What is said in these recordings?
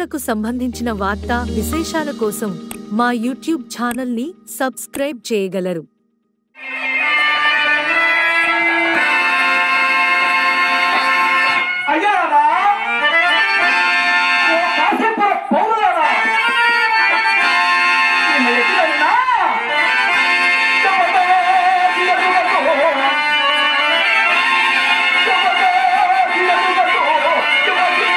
తిరుమలకు సంబంధించిన వార్తా విశేషాల కోసం మా యూట్యూబ్ ఛానల్ని సబ్స్క్రైబ్ చేయగలరు అయ్యారా ఓ కాసేపు పౌరులారా నిన్న ఎక్కడైనా చెమట గిరగులకు, చెమట గిరగులకు, యువతీ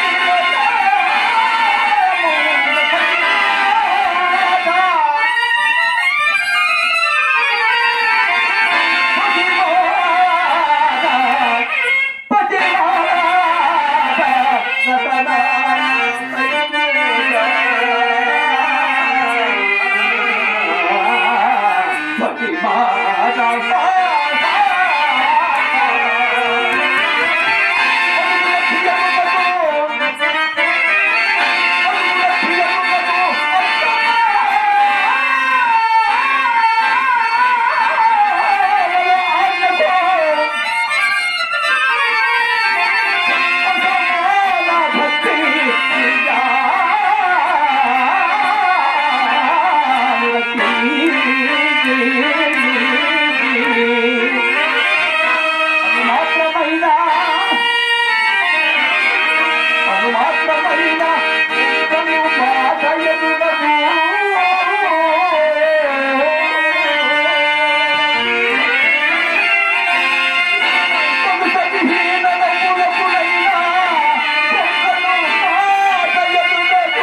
అది మాత్రమైనా అది మాత్రమైనా తను మాట ఎదురదు తను సతిహీన నవ్వులకులైనా ఒక్కను మాట ఎదురదు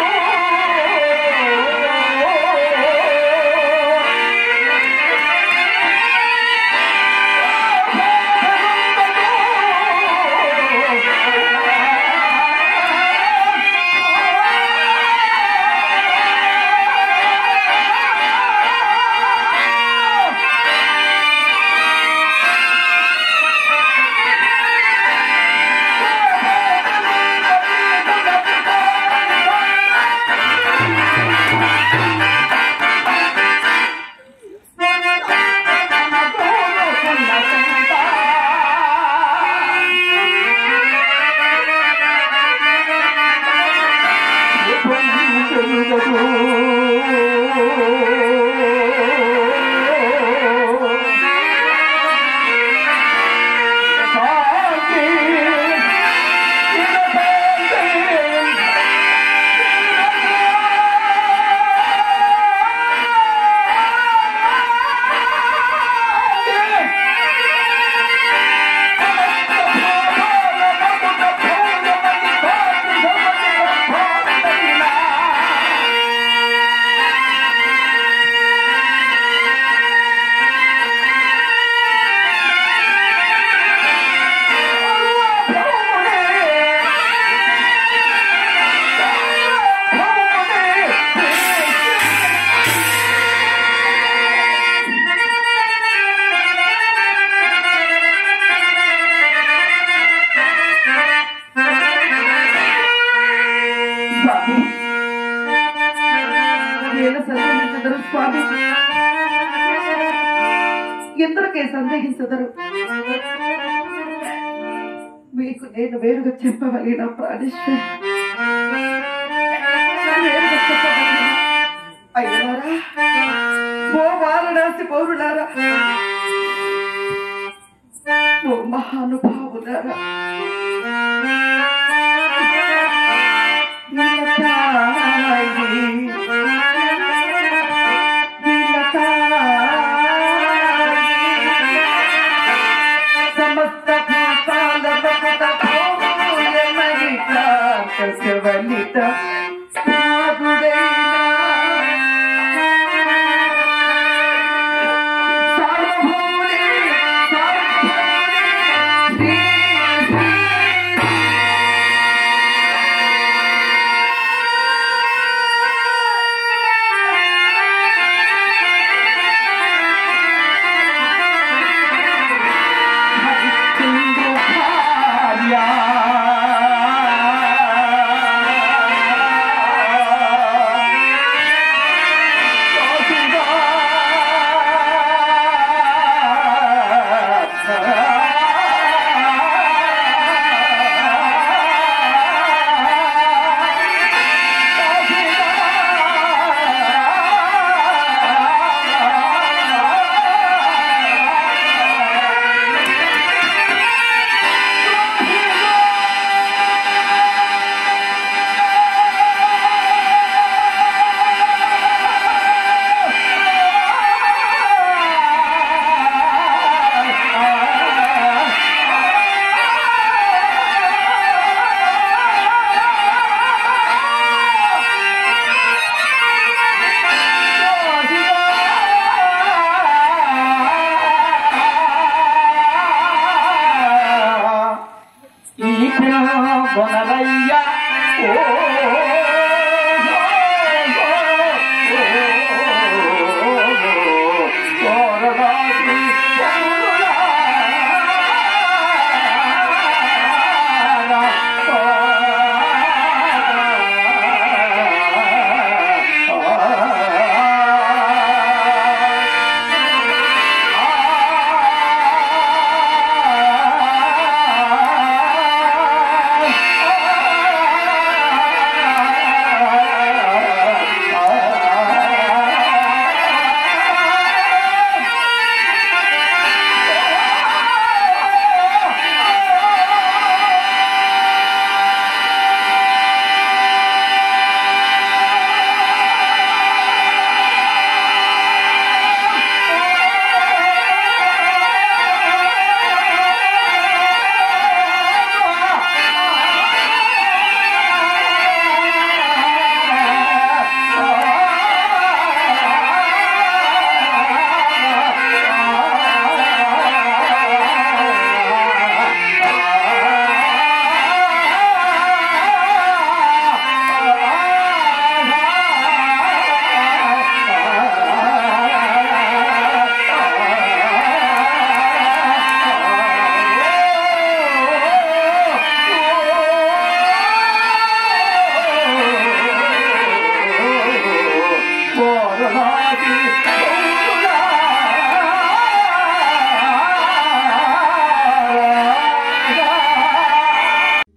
స్వామి నేను సందేహించదరు స్వామి ఎందరికే సందేహించదరు మీకు నేను వేరుగా చెప్పవలేన ప్రాణేశ్వర వేరుగా చెప్పవలేన అయ్యలారా ఓ వారణాసి పౌరులారా ఓ మహానుభావులారా సమస్త భూతాల భక్త భౌమయమరిత కసవలిత సార్వభౌముని సార్వభౌముని శ్రీ శ్రీ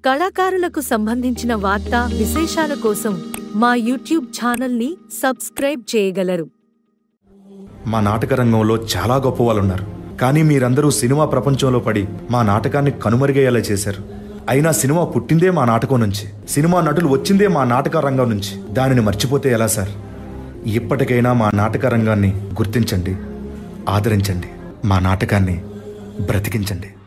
కళాకారులకు సంబంధించిన వార్తా విశేషాల కోసం మా యూట్యూబ్ ఛానల్ని సబ్స్క్రైబ్ చేయగలరు మా నాటక రంగంలో చాలా గొప్ప వాళ్ళు ఉన్నారు కానీ మీరందరూ సినిమా ప్రపంచంలో పడి మా నాటకాన్ని కనుమరుగయ్యేలా చేశారు అయినా సినిమా పుట్టిందే మా నాటకం నుంచి సినిమా నటులు వచ్చిందే మా నాటక రంగం నుంచి దానిని మర్చిపోతే ఎలా సార్ ఇప్పటికైనా మా నాటక రంగాన్ని గుర్తించండి ఆదరించండి మా నాటకాన్ని బ్రతికించండి